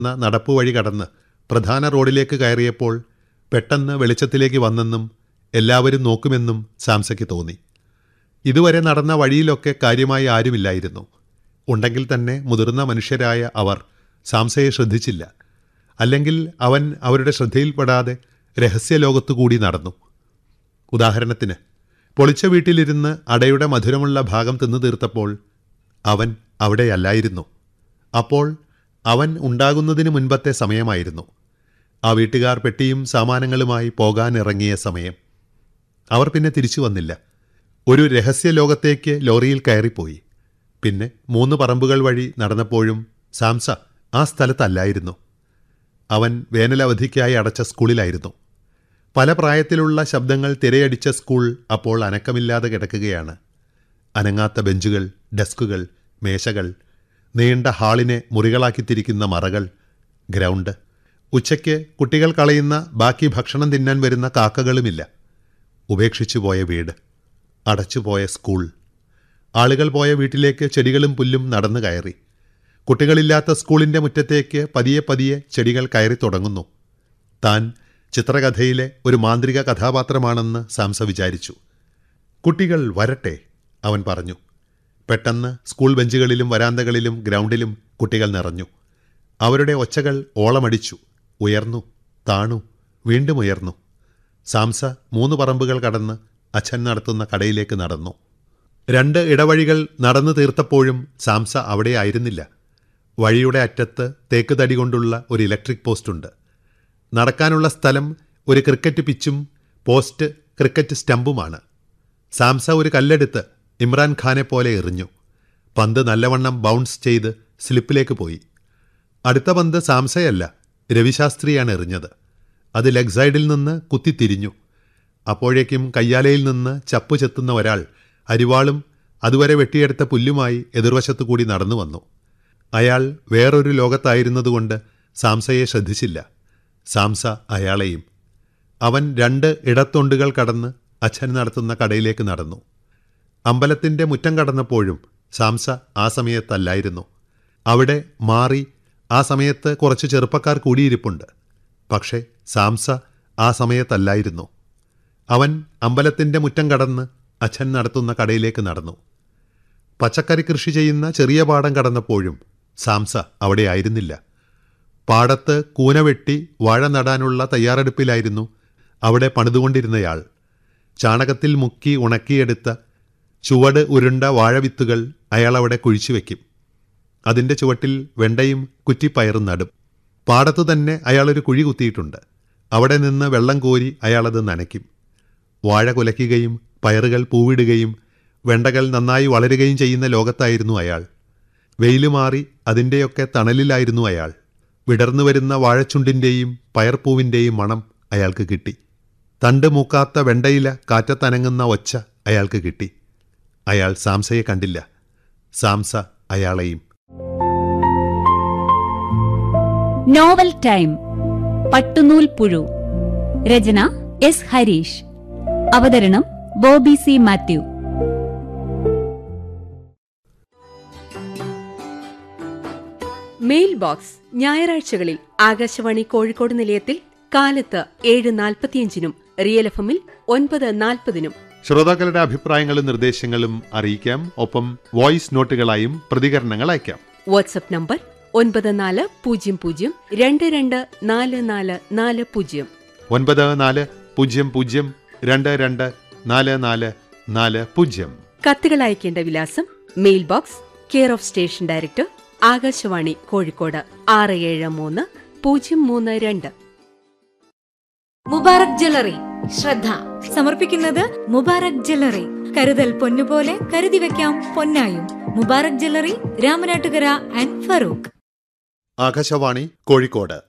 ന- നടപ്പുവഴി കടന്ന് പ്രധാന റോഡിലേക്ക് കയറിയപ്പോൾ പെട്ടെന്ന് വെളിച്ചത്തിലേക്ക് വന്നെന്നും എല്ലാവരും നോക്കുമെന്നും സാംസയ്ക്ക് തോന്നി ഇതുവരെ നടന്ന വഴിയിലൊക്കെ കാര്യമായി ആരുമില്ലായിരുന്നു ഉണ്ടെങ്കിൽ തന്നെ മുതിർന്ന മനുഷ്യരായ അവർ സാംസയെ ശ്രദ്ധിച്ചില്ല അല്ലെങ്കിൽ അവൻ അവരുടെ ശ്രദ്ധയിൽപ്പെടാതെ രഹസ്യലോകത്തു കൂടി നടന്നു ഉദാഹരണത്തിന് പൊളിച്ച വീട്ടിലിരുന്ന് അടയുടെ മധുരമുള്ള ഭാഗം തിന്നു തീർത്തപ്പോൾ അവൻ അവിടെയല്ലായിരുന്നു അപ്പോൾ അവൻ ഉണ്ടാകുന്നതിന് മുൻപത്തെ സമയമായിരുന്നു ആ വീട്ടുകാർ പെട്ടിയും സാമാനങ്ങളുമായി പോകാനിറങ്ങിയ സമയം അവർ പിന്നെ തിരിച്ചു വന്നില്ല ഒരു രഹസ്യ ലോകത്തേക്ക് ലോറിയിൽ കയറിപ്പോയി പിന്നെ മൂന്ന് പറമ്പുകൾ വഴി നടന്നപ്പോഴും സാംസ ആ സ്ഥലത്തല്ലായിരുന്നു അവൻ വേനലവധിക്കായി അടച്ച സ്കൂളിലായിരുന്നു പല പ്രായത്തിലുള്ള ശബ്ദങ്ങൾ തിരയടിച്ച സ്കൂൾ അപ്പോൾ അനക്കമില്ലാതെ കിടക്കുകയാണ് അനങ്ങാത്ത ബെഞ്ചുകൾ ഡെസ്കുകൾ മേശകൾ നീണ്ട ഹാളിനെ മുറികളാക്കി തിരിക്കുന്ന മറകൾ ഗ്രൗണ്ട് ഉച്ചയ്ക്ക് കുട്ടികൾ കളയുന്ന ബാക്കി ഭക്ഷണം തിന്നാൻ വരുന്ന കാക്കകളുമില്ല ഉപേക്ഷിച്ചു പോയ വീട് അടച്ചുപോയ സ്കൂൾ ആളുകൾ പോയ വീട്ടിലേക്ക് ചെടികളും പുല്ലും നടന്നു കയറി കുട്ടികളില്ലാത്ത സ്കൂളിൻ്റെ മുറ്റത്തേക്ക് പതിയെ പതിയെ ചെടികൾ കയറി തുടങ്ങുന്നു താൻ ചിത്രകഥയിലെ ഒരു മാന്ത്രിക കഥാപാത്രമാണെന്ന് സാംസ വിചാരിച്ചു കുട്ടികൾ വരട്ടെ അവൻ പറഞ്ഞു പെട്ടെന്ന് സ്കൂൾ ബെഞ്ചുകളിലും വരാന്തകളിലും ഗ്രൗണ്ടിലും കുട്ടികൾ നിറഞ്ഞു അവരുടെ ഒച്ചകൾ ഓളമടിച്ചു ഉയർന്നു താണു വീണ്ടും ഉയർന്നു സാംസ മൂന്ന് പറമ്പുകൾ കടന്ന് അച്ഛൻ നടത്തുന്ന കടയിലേക്ക് നടന്നു രണ്ട് ഇടവഴികൾ നടന്നു തീർത്തപ്പോഴും സാംസ അവിടെ ആയിരുന്നില്ല വഴിയുടെ അറ്റത്ത് തേക്ക് തടി കൊണ്ടുള്ള ഒരു ഇലക്ട്രിക് പോസ്റ്റുണ്ട് നടക്കാനുള്ള സ്ഥലം ഒരു ക്രിക്കറ്റ് പിച്ചും പോസ്റ്റ് ക്രിക്കറ്റ് സ്റ്റമ്പുമാണ് സാംസ ഒരു കല്ലെടുത്ത് ഇമ്രാൻ ഖാനെ പോലെ എറിഞ്ഞു പന്ത് നല്ലവണ്ണം ബൗൺസ് ചെയ്ത് സ്ലിപ്പിലേക്ക് പോയി അടുത്ത പന്ത് സാംസയല്ല രവിശാസ്ത്രിയാണ് എറിഞ്ഞത് അത് ലെഗ് സൈഡിൽ നിന്ന് കുത്തിത്തിരിഞ്ഞു അപ്പോഴേക്കും കയ്യാലയിൽ നിന്ന് ചപ്പു ചെത്തുന്ന ഒരാൾ അരിവാളും അതുവരെ വെട്ടിയെടുത്ത പുല്ലുമായി എതിർവശത്തു കൂടി നടന്നു വന്നു അയാൾ വേറൊരു ലോകത്തായിരുന്നതുകൊണ്ട് സാംസയെ ശ്രദ്ധിച്ചില്ല സാംസ അയാളെയും അവൻ രണ്ട് ഇടത്തൊണ്ടുകൾ കടന്ന് അച്ഛൻ നടത്തുന്ന കടയിലേക്ക് നടന്നു അമ്പലത്തിൻ്റെ മുറ്റം കടന്നപ്പോഴും സാംസ ആ സമയത്തല്ലായിരുന്നു അവിടെ മാറി ആ സമയത്ത് കുറച്ച് ചെറുപ്പക്കാർ കൂടിയിരിപ്പുണ്ട് പക്ഷേ സാംസ ആ സമയത്തല്ലായിരുന്നു അവൻ അമ്പലത്തിൻ്റെ മുറ്റം കടന്ന് അച്ഛൻ നടത്തുന്ന കടയിലേക്ക് നടന്നു പച്ചക്കറി കൃഷി ചെയ്യുന്ന ചെറിയ പാടം കടന്നപ്പോഴും സാംസ അവിടെ ആയിരുന്നില്ല പാടത്ത് കൂന വെട്ടി വാഴ നടാനുള്ള തയ്യാറെടുപ്പിലായിരുന്നു അവിടെ പണിതുകൊണ്ടിരുന്നയാൾ ചാണകത്തിൽ മുക്കി ഉണക്കിയെടുത്ത ചുവട് ഉരുണ്ട വാഴവിത്തുകൾ അയാൾ അവിടെ കുഴിച്ചു വയ്ക്കും അതിൻ്റെ ചുവട്ടിൽ വെണ്ടയും കുറ്റിപ്പയറും നടും പാടത്തു തന്നെ അയാളൊരു കുഴി കുത്തിയിട്ടുണ്ട് അവിടെ നിന്ന് വെള്ളം കോരി അയാളത് നനയ്ക്കും വാഴ കുലയ്ക്കുകയും പയറുകൾ പൂവിടുകയും വെണ്ടകൾ നന്നായി വളരുകയും ചെയ്യുന്ന ലോകത്തായിരുന്നു അയാൾ വെയില് മാറി അതിൻ്റെയൊക്കെ തണലിലായിരുന്നു അയാൾ വിടർന്നു വരുന്ന വാഴച്ചുണ്ടിൻ്റെയും പയർപ്പൂവിൻ്റെയും മണം അയാൾക്ക് കിട്ടി തണ്ട് മൂക്കാത്ത വെണ്ടയില കാറ്റത്തനങ്ങുന്ന ഒച്ച അയാൾക്ക് കിട്ടി അയാൾ സാംസയെ കണ്ടില്ല സാംസ അയാളെയും നോവൽ ടൈം പട്ടുനൂൽ പുഴു രചന എസ് ഹരീഷ് അവതരണം Bobby C Mathew mail box ഞായറാഴ്ചകളിൽ ആകാശവാണി കോഴിക്കോട് നിലയത്തിൽ കാലത്ത് ഏഴ് നാൽപ്പത്തിയഞ്ചിനും റിയൽ എഫ് എമ്മിൽ ഒൻപത് നാൽപ്പതിനും ശ്രോതാക്കളുടെ അഭിപ്രായങ്ങളും നിർദ്ദേശങ്ങളും അറിയിക്കാം ഒപ്പം വോയിസ് നോട്ടുകളായും പ്രതികരണങ്ങൾ അയക്കാം വാട്സപ്പ് നമ്പർ ഒൻപത് നാല് പൂജ്യം പൂജ്യം രണ്ട് രണ്ട് നാല് നാല് നാല് പൂജ്യം ഒൻപത് നാല് പൂജ്യം പൂജ്യം രണ്ട് രണ്ട് നാല് നാല് നാല് പൂജ്യം കത്തുകൾ അയക്കേണ്ട വിലാസം mail box care of station director Akashvani Kozhikode ആറ് ഏഴ് മൂന്ന് പൂജ്യം മൂന്ന് രണ്ട് മുബാറക് ജ്വല്ലറി ശ്രദ്ധ സമർപ്പിക്കുന്നത് മുബാറക് ജ്വല്ലറി കരുതൽ പൊന്നുപോലെ കരുതി വെക്കാം പൊന്നായും മുബാറക് ജ്വല്ലറി രാമനാട്ടുകര ആൻഡ് ഫറൂഖ് ആകാശവാണി കോഴിക്കോട്